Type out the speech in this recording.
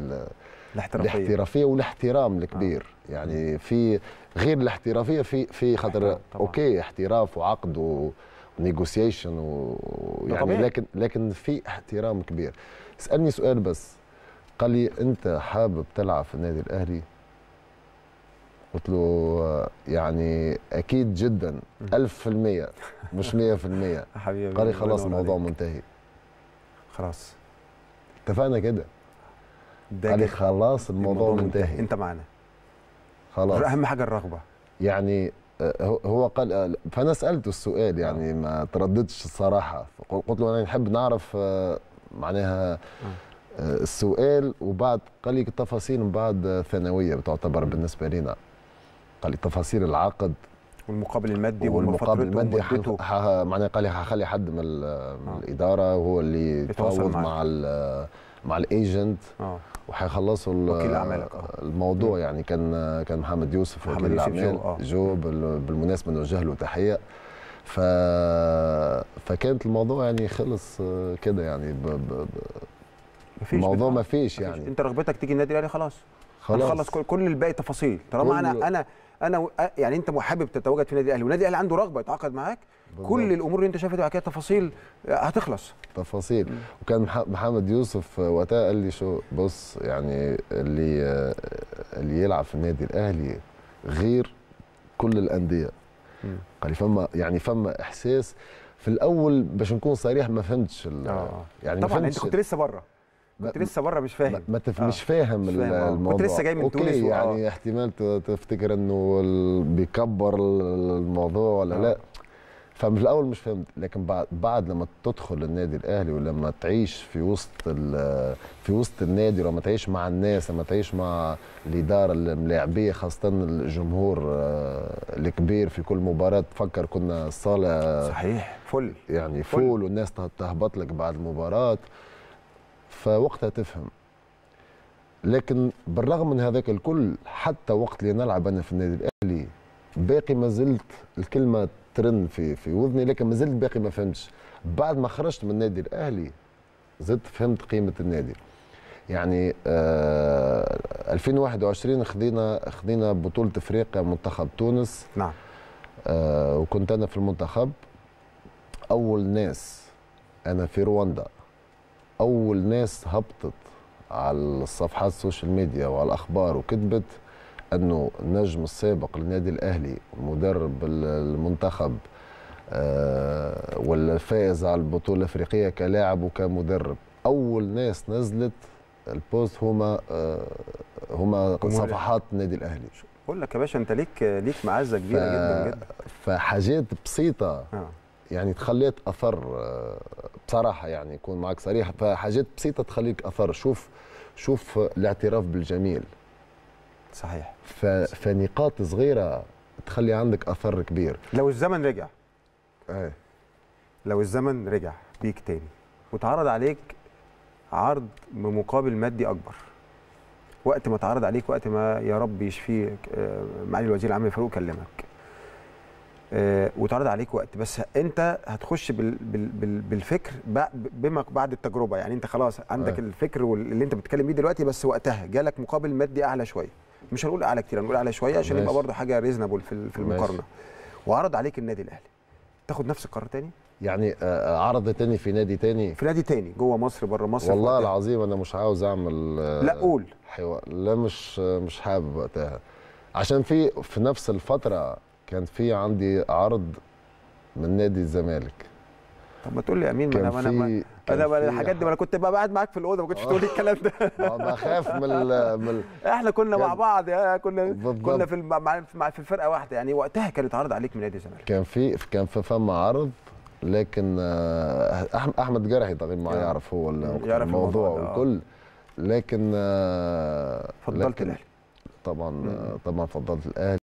ال- الاحترافيه الاحترافيه والاحترام الكبير يعني في غير الاحترافيه في في خاطر احترام طبعاً. اوكي احتراف وعقد و ونيغوسيشن ويعني طبيعي. لكن لكن في احترام كبير اسالني سؤال بس قال لي انت حابب تلعب في النادي الاهلي قلت له آه، يعني اكيد جدا ألف في المية مش مية في المية حبيبي قال لي ربنا خلاص ينور الموضوع عليك. منتهي خلاص اتفقنا كده ده قال لي جد. خلاص الموضوع منتهي انت معانا خلاص اهم حاجه الرغبه يعني آه، هو- هو قال آه، فانا سالته السؤال يعني ما ترددش الصراحه قلت له انا نحب نعرف آه، معناها آه، السؤال وبعد قال لي التفاصيل من بعد آه، ثانويه بتعتبر بالنسبه لنا قال لي تفاصيل العقد والمقابل المادي والمقابل المادي ومدته ح- ح- معناها قال لي هخلي حد من, ال- من الاداره هو اللي يتواصل يتفاوض معاك. مع ال- مع الايجنت اه وحيخلصوا ال- وكيل أعمالك، آه. الموضوع يعني كان كان محمد يوسف محمد وكيل يوسف الاعمال جو، آه. جو بال- بالمناسبه نوجه له تحيه ف فكانت الموضوع يعني خلص آه، كده يعني ب... ب... ب... مفيش الموضوع بتاع. ما فيش مفيش. يعني انت رغبتك تيجي النادي الاهلي خلاص خلاص هنخلص كل, كل الباقي تفاصيل طالما كل- انا انا انا و- يعني انت حابب تتواجد في النادي الاهلي والنادي الاهلي عنده رغبه يتعاقد معاك كل بالظبط. الامور اللي انت شايفها دي بعد كده تفاصيل هتخلص تفاصيل وكان مح- محمد يوسف وقتها قال لي شو بص يعني اللي آه، اللي يلعب في النادي الاهلي غير كل الانديه مم. قال لي فما يعني فما احساس في الاول باش نكون صريح ما فهمتش ال- اه يعني ما طبعا انت فهمتش كنت لسه بره كنت ما- لسه بره مش ما, فاهم ما تف... آه. مش فاهم, مش ال- فاهم، آه. كنت الموضوع لسه جاي من أوكي تونس و- يعني احتمال ت- تفتكر انه ال- بيكبر ال- الموضوع ولا آه. لا فمن الاول مش فهمت لكن بعد بعد لما تدخل النادي الاهلي ولما تعيش في وسط ال- في وسط النادي ولما تعيش مع الناس لما تعيش مع الاداره الملاعبيه خاصه الجمهور آه، الكبير في كل مباراه تفكر كنا الصاله صحيح فل يعني فول والناس ته- تهبط لك بعد المباراة فوقتها تفهم لكن بالرغم من هذاك الكل حتى وقت اللي نلعب انا في النادي الاهلي باقي ما زلت الكلمه ترن في في وذني لكن ما زلت باقي ما فهمتش بعد ما خرجت من النادي الاهلي زدت فهمت قيمه النادي يعني آه 2021 خذينا خذينا بطوله افريقيا منتخب تونس نعم آه وكنت انا في المنتخب اول ناس انا في رواندا اول ناس هبطت على الصفحات السوشيال ميديا وعلى الاخبار وكتبت انه النجم السابق للنادي الاهلي مدرب المنتخب آه والفائز على البطوله الافريقيه كلاعب وكمدرب اول ناس نزلت البوست هما آه هما جمهور صفحات النادي الاهلي بقول لك يا باشا انت ليك ليك معزه كبيره جدا جدا فحاجات بسيطه اه يعني تخليت اثر آه، بصراحه يعني يكون معك صريح فحاجات بسيطه تخليك اثر شوف شوف الاعتراف بالجميل صحيح ف- فنقاط صغيره تخلي عندك اثر كبير لو الزمن رجع ايه لو الزمن رجع بيك تاني واتعرض عليك عرض بمقابل مادي اكبر وقت ما اتعرض عليك وقت ما يا رب يشفيك آه، معالي الوزير العام فاروق كلمك آه، واتعرض عليك وقت بس انت هتخش بال بال بال بالفكر بع- بما بعد التجربه يعني انت خلاص عندك أيوة. الفكر وال- اللي انت بتتكلم بيه دلوقتي بس وقتها جالك مقابل مادي اعلى شويه مش هنقول اعلى كتير هنقول اعلى شويه عشان يبقى ماشي. برضه حاجه ريزنبل في ال- في ماشي. المقارنه وعرض عليك النادي الاهلي تاخد نفس القرار تاني يعني آه، عرض تاني في نادي تاني في نادي تاني جوه مصر بره مصر والله في وقتها. العظيم انا مش عاوز اعمل آه، لا قول حوار لا مش مش حابب وقتها عشان في في نفس الفتره كان في عندي عرض من نادي الزمالك طب ما تقول لي يا امين ما كان انا ما انا ما في كان انا ما في الحاجات دي ما انا كنت بقى قاعد معاك في الاوضه ما كنتش تقول لي الكلام ده ما بخاف من ال- من ال- احنا كنا مع كان- بعض يا كنا بالضبط. كنا في الم- مع مع- في الفرقه واحده يعني وقتها كانت عرض عليك من نادي الزمالك كان في كان في فما عرض لكن آه، أحم- احمد جرحي طبعا ما آه. يعرف هو ال- يعرف الموضوع الموضوع ده، آه. والكل لكن آه، فضلت لكن الاهلي طبعا مم. آه، طبعا فضلت الاهلي